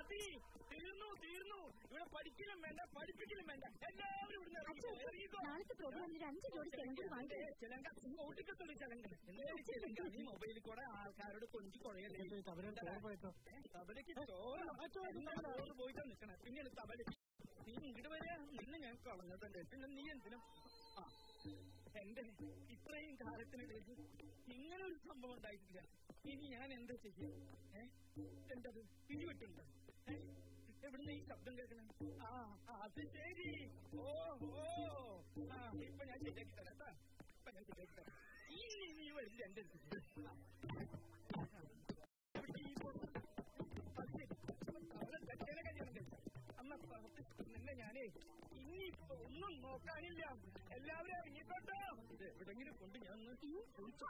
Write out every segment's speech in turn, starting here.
മതി തീർന്നു തീർന്നു ഇവിടെ പഠിക്കലും വേണ്ട പഠിപ്പിക്കലും വേണ്ട എല്ലാവരും ഇവിടുന്ന് ഇറങ്ങിക്കോ, ഇറങ്ങിക്കോ. നാളത്തെ പ്രോഗ്രാമിൽ രണ്ട് ജോഡി ചിലങ്കൾ വാങ്ങിച്ചു ഏ, ചിലങ്ക ഓട്ടിക്കത്തുള്ളൂ ചിലങ്ക എന്തായാലും ചിലങ്ക നീ മൊബൈലിൽ കൂടെ ആൾക്കാരോട് കൊഞ്ചി കുഴയല്ലേ തബലക്ക് ചോറ് എന്നാ ചോറ് പോയിട്ടാ നിക്കണേ പിന്നീട് തബല നീ ഇങ്ങോട്ട് വരെ നിന്നെ ഞാൻ കളഞ്ഞതല്ലേ പിന്നെ നീ എന്തിനും ആ എന്റെ ഇത്രയും കാലത്തിനിടയിൽ ഇങ്ങനെ ഒരു സംഭവം ഉണ്ടായിട്ടില്ല ഇനി ഞാൻ എന്താ ചെയ്യും ഏ എന്തത് പിടിവിട്ടുണ്ട് ഏ? എവിടുന്ന് ഈ ശബ്ദം കേൾക്കണേ ആ ആ, അത് ശരി ഓ ഓ ആ ഇപ്പൊ ഞാൻ ശരിയാക്കി തരാം കേട്ടാ ഇപ്പൊ ഞാൻ ശരിയാക്കി തരാം ഇനി നീ വരില്ല എന്റെ അടുത്ത് ആ. ആ. ഇവിടെ ഈ പൊ- അത് ശരി. അവളെ തെറ്റേനെ കല്യാണം കഴിച്ച അമ്മ നിന്നെ ഞാനേ ഇനിയിപ്പോ ഒന്നും നോക്കാനില്ല എല്ലാവരും ഇറങ്ങിക്കോട്ടോ ഇത് എവിടെങ്കിലും കൊണ്ട് ഞാൻ ഒന്ന് ചോദിച്ചു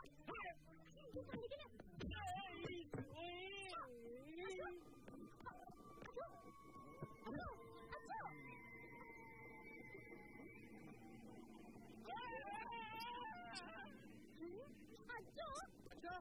അച്ഛോ അച്ഛാ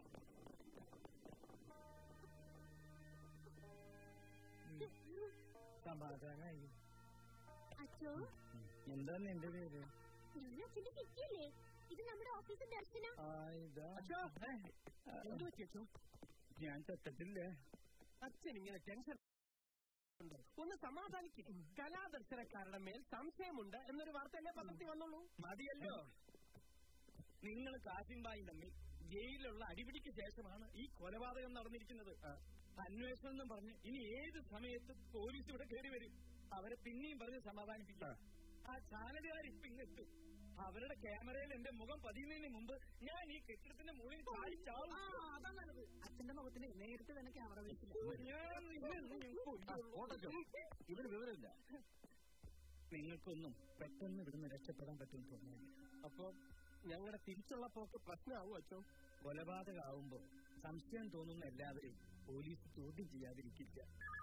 സമാധാനായി അച്ഛോ എന്താണ് എന്റെ പേര് ഞാൻ അച്ഛന്റെ കിറ്റിയല്ലേ ഇത് നമ്മുടെ ഓഫീസിൽ ദർശനം ആ ഇതാ അച്ഛാ എന്ത് പറ്റി അച്ഛോ ഞാൻ തെറ്റത്തില്ലേ അച്ഛൻ ഇങ്ങനെ ടെൻഷൻ ഉണ്ട്. ഒന്ന് സമാധാനിക്കും കലാദർശനക്കാരുടെ മേൽ സംശയമുണ്ട് എന്നൊരു വാർത്ത എന്നെ പത്രത്തിൽ വന്നുള്ളൂ മതിയല്ലോ നിങ്ങൾ കാസിംബായി തമ്മിൽ ജയിലിലുള്ള അടിപിടിക്ക് ശേഷമാണ് ഈ കൊലപാതകം നടന്നിരിക്കുന്നത് അന്വേഷണം എന്നും പറഞ്ഞ് ഇനി ഏത് സമയത്ത് പോലീസ് ഇവിടെ കയറി വരും അവരെ പിന്നെയും പറഞ്ഞ് സമാധാനിപ്പിക്കാം ആ ചാനലുകാർ ഇപ്പൊ ഇങ്ങെത്തും അവരുടെ ക്യാമറയിൽ എന്റെ മുഖം പതിയുന്നതിന് മുമ്പ് ഞാൻ ഈ കെട്ടിടത്തിന്റെ മുകളിൽ ചാടി ചാവും അച്ഛന്റെ മുഖത്തിന് നേരിട്ട് തന്നെ ക്യാമറ വെച്ചില്ല ഞാൻ നിന്നെ ഇന്ന് ഞാൻ കൊല്ലും. ഇവര് വിവരമില്ല നിങ്ങൾക്കൊന്നും പെട്ടെന്ന് ഇവിടുന്ന് രക്ഷപ്പെടാൻ പറ്റുമെന്ന് തോന്നുന്നില്ല അപ്പൊ ഞങ്ങളുടെ തിരിച്ചുള്ള പോക്ക് പ്രശ്നമാവും അച്ഛൻ കൊലപാതകമാവുമ്പോ സംശയം തോന്നുന്ന എല്ലാവരെയും പോലീസ് ചോദ്യം ചെയ്യാതിരിക്കില്ല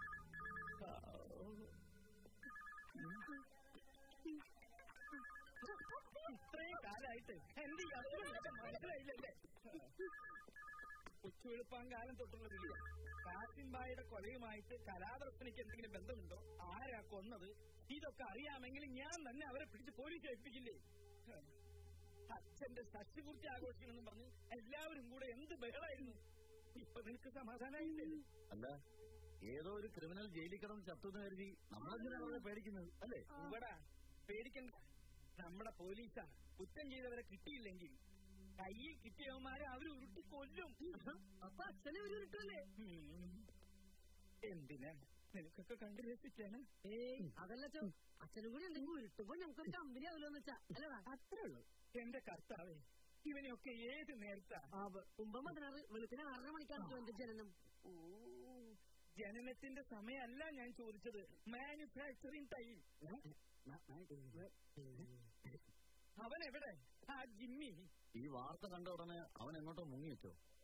ഇത്രയും കാലായിട്ട് എന്റെ ഈ അസുഖം നിനക്ക് മനസ്സിലായില്ലല്ലേ കൊച്ചുവെളുപ്പാൻ കാലം തൊട്ടുള്ളതില്ല കാസിംബായുടെ കൊലയുമായിട്ട് കലാദർശനയ്ക്ക് എന്തെങ്കിലും ബന്ധമുണ്ടോ ആരാ കൊന്നത് ഇതൊക്കെ അറിയാമെങ്കിൽ ഞാൻ തന്നെ അവരെ പിടിച്ച് പോലീസ് ഏൽപ്പിക്കില്ലേ അച്ഛന്റെ ഷഷ്ടിപൂർത്തി ആഘോഷിക്കണമെന്ന് പറഞ്ഞ് എല്ലാവരും കൂടെ എന്ത് ബഹളായിരുന്നു ഇപ്പൊ നിനക്ക് സമാധാനായില്ലേ അല്ല ഏതോ ഒരു ക്രിമിനൽ ജയിലിൽ കിടന്ന് ചത്തുന്ന് കരുതി നമ്മളെന്തിനാണ് അവരെ പേടിക്കുന്നത് അല്ലേ ഇവിടെ പേടിക്കണ്ട നമ്മുടെ പോലീസാ കുറ്റം ചെയ്തവരെ കിട്ടിയില്ലെങ്കിൽ കയ്യിൽ കിട്ടിയവന്മാരെ അവർ ഉരുട്ടി കൊല്ലും അപ്പൊ അച്ഛനെ ഒരു ഉരുട്ടല്ലേ ഉം. എന്തിനാ നിനക്കൊക്കെ കണ്ടു രസിക്കാണ് ഏയ് അതല്ല അച്ഛൻ അച്ഛനും കൂടി എന്തെങ്കിലും ഉരുട്ടുമ്പോ നമുക്കൊരു കമ്പനി ആവില്ലെന്ന് വെച്ചാ അല്ലടാ അത്രേ ഉള്ളൂ എന്റെ കർത്താവേ ഇവനെയൊക്കെ ഏത് നേരത്താ ഒമ്പത് പതിനാറ് വെളുപ്പിന് ആറര മണിക്കാണ് എന്റെ ജനനം ഓ ജനനത്തിന്റെ സമയമല്ല ഞാൻ ചോദിച്ചത് മാനുഫാക്ചറിംഗ് ടൈം അവൻ എവിടെ ആ ജിമ്മി ഈ വാർത്ത കണ്ട ഉടനെ അവൻ എങ്ങോട്ടോ മുങ്ങി വെച്ചോ